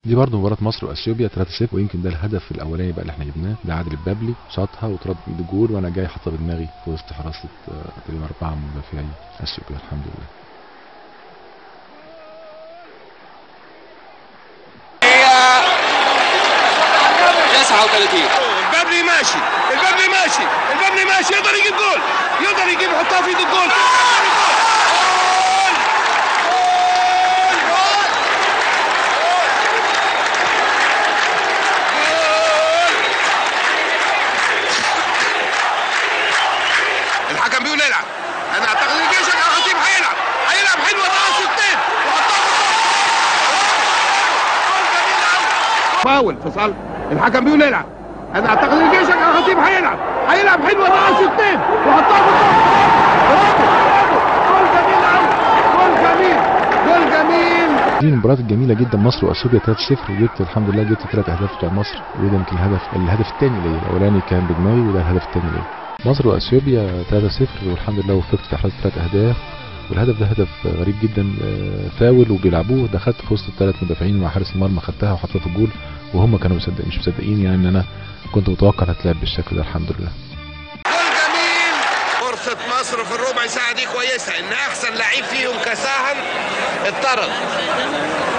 دي برضه مباراة مصر واثيوبيا 3-0 ويمكن ده الهدف الاولاني بقى اللي احنا جبناه ده عادل البابلي شاطها وترد جول وانا جاي حاطها بدماغي في وسط حراسة آه، تقريبا اربعة مدافعي اثيوبيا الحمد لله هي 39 البابلي ماشي البابلي ماشي البابلي ماشي يقدر يجيب جول يقدر يجيب يحطها في ايد الجول الحكم بيقول العب انا اعتقد ان جيشك الخطيب هيلعب هيلعب حلوه راس اثنين فاول في صالح الحكم بيقول العب انا اعتقد ان جيشك الخطيب هيلعب هيلعب حلوه راس اثنين وحطها في الجول جول جميل قوي جول جميل جول جميل دي المباريات الجميلة جدا مصر واثيوبيا 3-0 وجبت الحمد لله جبت ثلاث اهداف بتوع مصر وده يمكن الهدف الهدف الثاني ليا الاولاني كان بدماغي وده الهدف الثاني ليا مصر واثيوبيا 3-0 والحمد لله وفقت في احراز ثلاث اهداف والهدف ده هدف غريب جدا آه، فاول وبيلعبوه دخلت في وسط الثلاث مدافعين مع حارس المرمى خدتها وحطيتها في الجول وهم كانوا مصدق مش مصدقين يعني ان انا كنت متوقع هتلعب بالشكل ده الحمد لله جول جميل فرصة مصر في الربع ساعة دي كويسة إن أحسن لعيب فيهم كساهم اتطرد